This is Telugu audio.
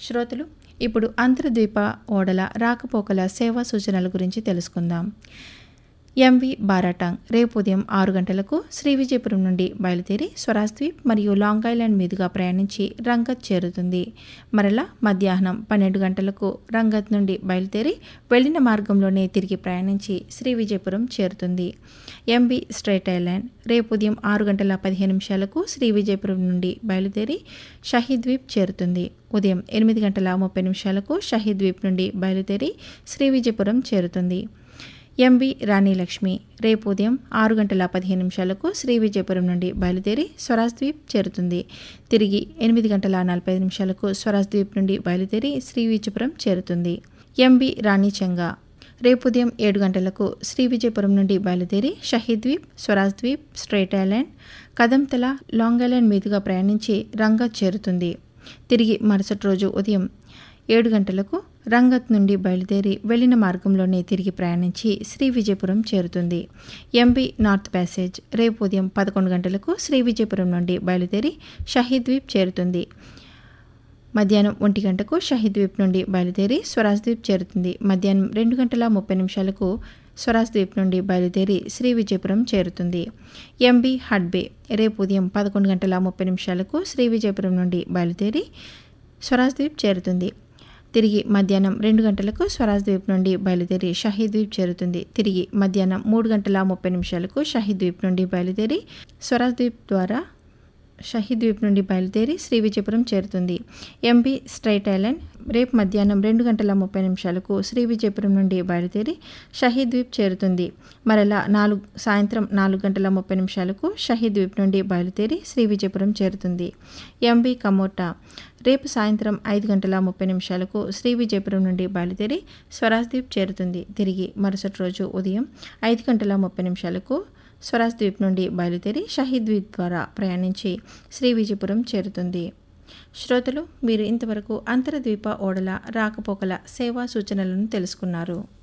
శ్రోతలు ఇప్పుడు అంతర్ద్వీప ఓడల రాకపోకల సేవా సూచనల గురించి తెలుసుకుందాం ఎంవి బారాటాంగ్ రేపు ఉదయం ఆరు గంటలకు శ్రీ విజయపురం నుండి బయలుదేరి స్వరాజ్ ద్వీప్ మరియు లాంగ్ ఐలాండ్ మీదుగా ప్రయాణించి రంగత్ చేరుతుంది మరలా మధ్యాహ్నం పన్నెండు గంటలకు రంగత్ నుండి బయలుదేరి వెళ్లిన మార్గంలోనే తిరిగి ప్రయాణించి శ్రీ విజయపురం చేరుతుంది ఎంబి స్ట్రైట్ ఐలాండ్ రేపు ఉదయం ఆరు గంటల పదిహేను నిమిషాలకు శ్రీ విజయపురం నుండి బయలుదేరి షహీద్ ద్వీప్ చేరుతుంది ఉదయం ఎనిమిది గంటల ముప్పై నిమిషాలకు షహీద్ ద్వీప్ నుండి బయలుదేరి శ్రీ విజయపురం చేరుతుంది ఎంబి రాణి లక్ష్మి రేపు ఉదయం ఆరు గంటల పదిహేను నిమిషాలకు శ్రీ విజయపురం నుండి బయలుదేరి స్వరాజ్ ద్వీప్ చేరుతుంది తిరిగి ఎనిమిది గంటల నలభై ఐదు నిమిషాలకు స్వరాజ్ ద్వీప్ నుండి బయలుదేరి శ్రీ విజయపురం చేరుతుంది ఎంబి రాణి చెంగా రేపు ఉదయం ఏడు గంటలకు శ్రీ విజయపురం నుండి బయలుదేరి Shaheed Dweep Swaraj Dweep strait island Kadamtala long island మీదుగా ప్రయాణించి రంగత్ చేరుతుంది తిరిగి మరుసటి రోజు ఉదయం ఏడు గంటలకు రంగత్ నుండి బయలుదేరి వెళ్లిన మార్గంలోనే తిరిగి ప్రయాణించి శ్రీ విజయపురం చేరుతుంది ఎంపీ నార్త్ ప్యాసేజ్ రేపు ఉదయం పదకొండు గంటలకు శ్రీ విజయపురం నుండి బయలుదేరి షహీద్ ద్వీప్ చేరుతుంది మధ్యాహ్నం ఒంటి గంటకు షహీద్ ద్వీప్ నుండి బయలుదేరి స్వరాజ్ ద్వీప్ చేరుతుంది మధ్యాహ్నం రెండు గంటల ముప్పై నిమిషాలకు స్వరాజ్ ద్వీప్ నుండి బయలుదేరి శ్రీ విజయపురం చేరుతుంది ఎంబీ హడ్బే రేపు ఉదయం పదకొండు గంటల ముప్పై నిమిషాలకు శ్రీ విజయపురం నుండి బయలుదేరి స్వరాజ్ ద్వీప్ చేరుతుంది తిరిగి మధ్యాహ్నం రెండు గంటలకు స్వరాజ్ ద్వీప్ నుండి బయలుదేరి షహీద్ ద్వీప్ చేరుతుంది తిరిగి మధ్యాహ్నం మూడు గంటల ముప్పై నిమిషాలకు షహీద్ ద్వీప్ నుండి బయలుదేరి స్వరాజ్ ద్వీప్ ద్వారా షహీద్ ద్వీప్ నుండి బయలుదేరి శ్రీ విజయపురం చేరుతుంది ఎంపీ స్ట్రైట్ ఐలాండ్ రేపు మధ్యాహ్నం రెండు గంటల ముప్పై నిమిషాలకు శ్రీ విజయపురం నుండి బయలుదేరి షహీద్ ద్వీప్ చేరుతుంది మరలా నాలుగు సాయంత్రం నాలుగు గంటల ముప్పై నిమిషాలకు షహీద్ ద్వీప్ నుండి బయలుదేరి శ్రీ విజయపురం చేరుతుంది ఎంబీ కమోటా రేపు సాయంత్రం ఐదు గంటల ముప్పై నిమిషాలకు శ్రీ విజయపురం నుండి బయలుదేరి స్వరాజ్ ద్వీప్ చేరుతుంది తిరిగి మరుసటి రోజు ఉదయం ఐదు గంటల ముప్పై నిమిషాలకు స్వరాజ్ ద్వీప్ నుండి బయలుదేరి షహీద్ ద్వీప్ ద్వారా ప్రయాణించి శ్రీ విజయపురం చేరుతుంది శ్రోతలు మీరు ఇంతవరకు అంతర్ద్వీప ఓడల రాకపోకల సేవా సూచనలను తెలుసుకున్నారు